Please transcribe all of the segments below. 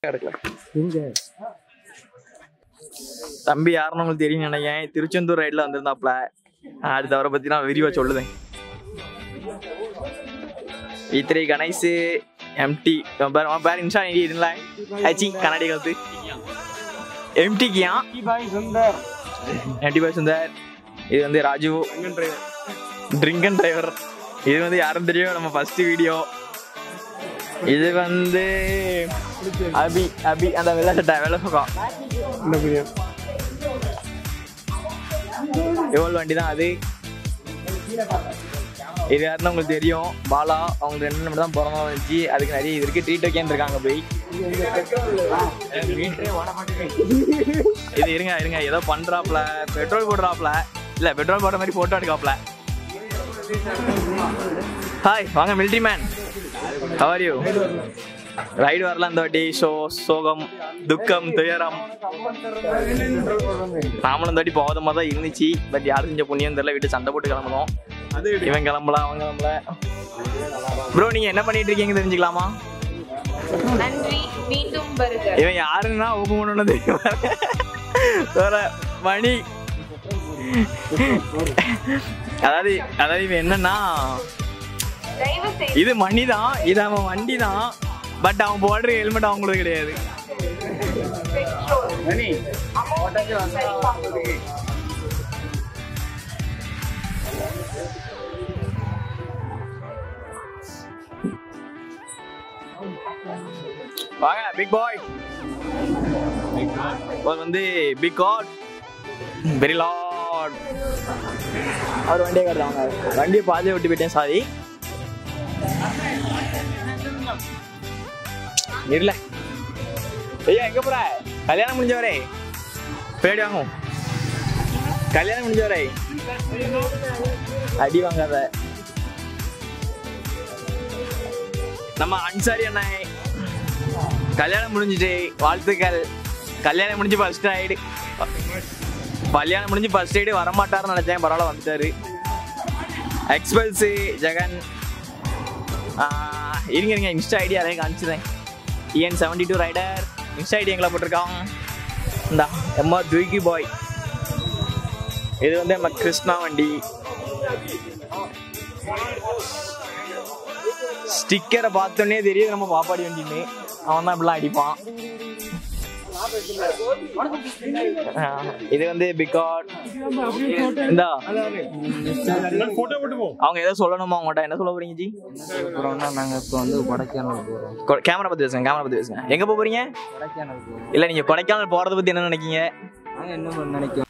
கிடக்கல எங்க தம்பி யாருன்னு உங்களுக்கு தெரியும் நினைக்கிறேன் திருச்செந்தூர் ரைட்ல வந்திருந்தாப்ல அடுத்த அவரை பத்தி நான் விரிவா சொல்லுதேன் இத்திரை கணேஷ் எம்டி பேர் இன்ஸ்டா ஐடி இருந்தா ஆச்சி கண்ணாடி கலத்து எம்டி கியா சுந்தர் எம்டி பாய் சுந்தர் இது வந்து ராஜு ட்ரிங்க் அண்ட் டிரைவர் இது வந்து யாரும் தெரியும் நம்ம ஃபர்ஸ்ட் வீடியோ இது வந்து அபி அபி அந்த வெள்ளை சட்டை வெள்ளை பக்கம் இந்த புரியும் எவ்வளோ வண்டி தான் அது இது யாருன்னு உங்களுக்கு தெரியும் பாலா அவங்க ரெண்டு நிமிடம் தான் பிறந்தா வந்துச்சு அதுக்கு நிறைய இது இருக்கு ட்ரீட் வைக்கேன் இருக்காங்க போய் இது இருங்க இருங்க ஏதோ பண்றாப்ல பெட்ரோல் போடுறாப்ல இல்ல பெட்ரோல் போடுற மாதிரி போட்டோ எடுக்காப்ல ஹாய் வாங்க military man how are you ride வரல இந்த வாட்டி ஷோ சோகம் துக்கம் துயரம் நாமளும் இந்த வாட்டி போகாதமா தான் இருந்துச்சு பட் யார் செஞ்ச புண்ணியம் தெரியல வீட்டு சண்டை போட்டு கிளம்புனோம் இவன் கிளம்பல அவன் கிளம்பல ப்ரோ நீங்க என்ன பண்ணிட்டு இருக்கீங்க தெரிஞ்சுக்கலாமா நன்றி மீண்டும் வருக இவன் யாருன்னா ஓப்பன் பண்ணணும் தெரியும் வேற மணி அதாவது அதாவது இவன் என்னன்னா தயவு செய்து இது மணி தான் இது அவன் வண்டி தான் பட் அவன் போடுற ஹெல்மெட் அவங்களுக்கு கிடையாது பெட்ரோல் அமௌண்ட் சரி பார்க்கணும் வாங்க பிக் பாய் அவர் வந்து பிக் காட் வெரி லாட் அவர் வண்டியை காட்டுறாங்க வண்டியை பாதியை விட்டு போயிட்டேன் சாரி இல்ல ஐயா எங்க போற கல்யாணம் முடிஞ்சவரே பேடி வாங்கும் கல்யாணம் முடிஞ்சவரே அடி வாங்காத நம்ம அன்சாரி அண்ணா கல்யாணம் முடிஞ்சுட்டு வாழ்த்துக்கள் கல்யாணம் முடிஞ்சு ஃபர்ஸ்ட் ஆயிடு கல்யாணம் முடிஞ்சு ஃபர்ஸ்ட் எய்டு வரமாட்டாருன்னு நினைச்சேன் பரவாயில்ல வந்துட்டாரு எக்ஸ்பல்ஸு ஜெகன் ஆஹ், இருங்க இருங்க இன்ஸ்டா ஐடி அதையும் காமிச்சிடுறேன் TN seventy two rider insta ID எங்களை போட்டிருக்கான் இந்தா எம்ஆர் துவிக்கி பாய் இது வந்து நம்ம கிருஷ்ணா வண்டி ஸ்டிக்கரை பார்த்தோன்னே தெரியுது நம்ம பாப்பாடி வண்டின்னு அவன் தான் இப்படிலாம் அடிப்பான் ஆஹ், இது வந்து பிகாட் இந்தா அவங்க ஏதோ சொல்லணுமா அவங்கள்ட்ட என்ன சொல்ல போறீங்க ஜி அப்புறம்னா நாங்க இப்போ வந்து கொடைக்கானல் போறோம் கேமரா பத்தி பேசுங்க கேமரா பத்தி பேசுங்க எங்க போக போறீங்க கொடைக்கானல் போறோம் இல்ல நீங்க கொடைக்கானல் போறத பத்தி என்ன நினைக்கீங்க நாங்க என்ன பண்ண நினைக்கிறோம்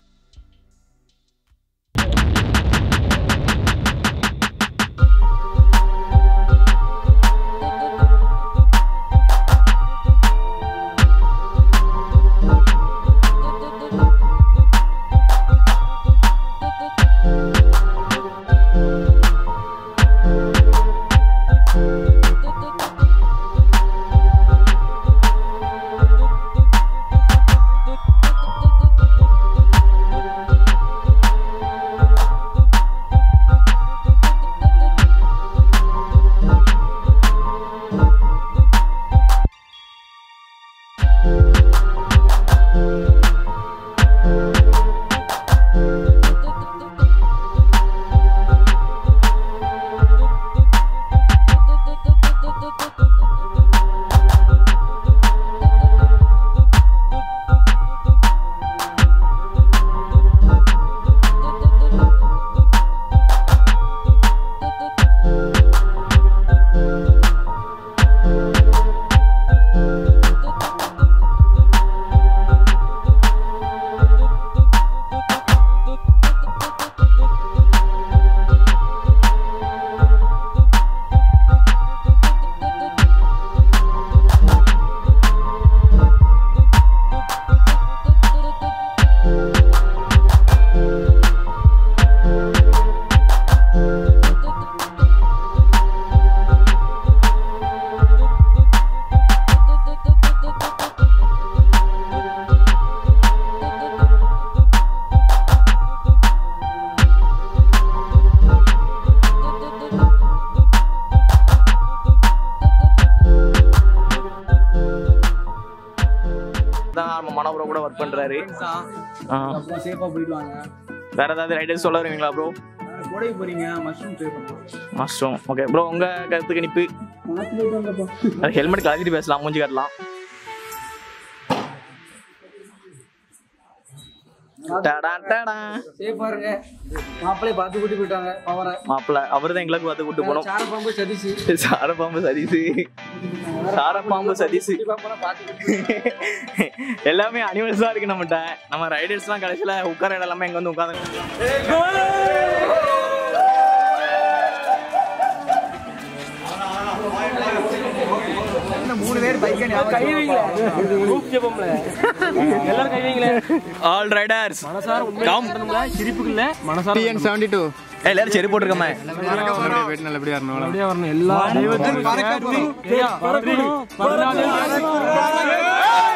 Thank பண்றாரு ஆ. அப்புறம் சேஃபா போயிட்டு வாங்க வேற ஏதாவது ரைடர்ஸ் சொல்ல வருவீங்களா ப்ரோ கோடைக்கு போறீங்க மஷ்ரூம் ட்ரை பண்ணலாம் மாஸ்டரும் ஓகே ப்ரோ உங்க கருத்து கணிப்பு பார்த்து போயிட்டு வாங்கப்பா ஹெல்மெட் கலத்திட்டு பேசலாம் மூஞ்சி காட்டலாம் டடா டடா சேஃபா இருங்க மாப்பிள்ளைய பார்த்து கூட்டி போயிட்டாங்க பவரை மாப்பிள்ள அவரு தான் எங்களுக்கு பார்த்து கூட்டு போனோம் சார பாம்பு சதிச்சு சாரப்பாம்பு சதீசு சாரப்பாம்பு சதீசு பாம்பெல்லாம் பார்த்து கூட்டி எல்லாமே அனிமல்ஸ் தான் இருக்கு நம்மகிட்ட நம்ம ரைடர்ஸ்லாம் கடைசியில் உட்கார இடம் எல்லாமே இங்க வந்து உட்காந்து மூணு பேர் பைக் கை எல்லாரும் கை வைங்களே ஆல் ரைடர்ஸ் கம் சிரிப்புக்குள்ள மனசார டிஎன் செவன்டி டூ எல்லாரும் செருப்பு போட்டுருக்கோமே போயிட்டு நல்லபடியா வரணும் அப்படியே வரணும் எல்லா தெய்வத்தின்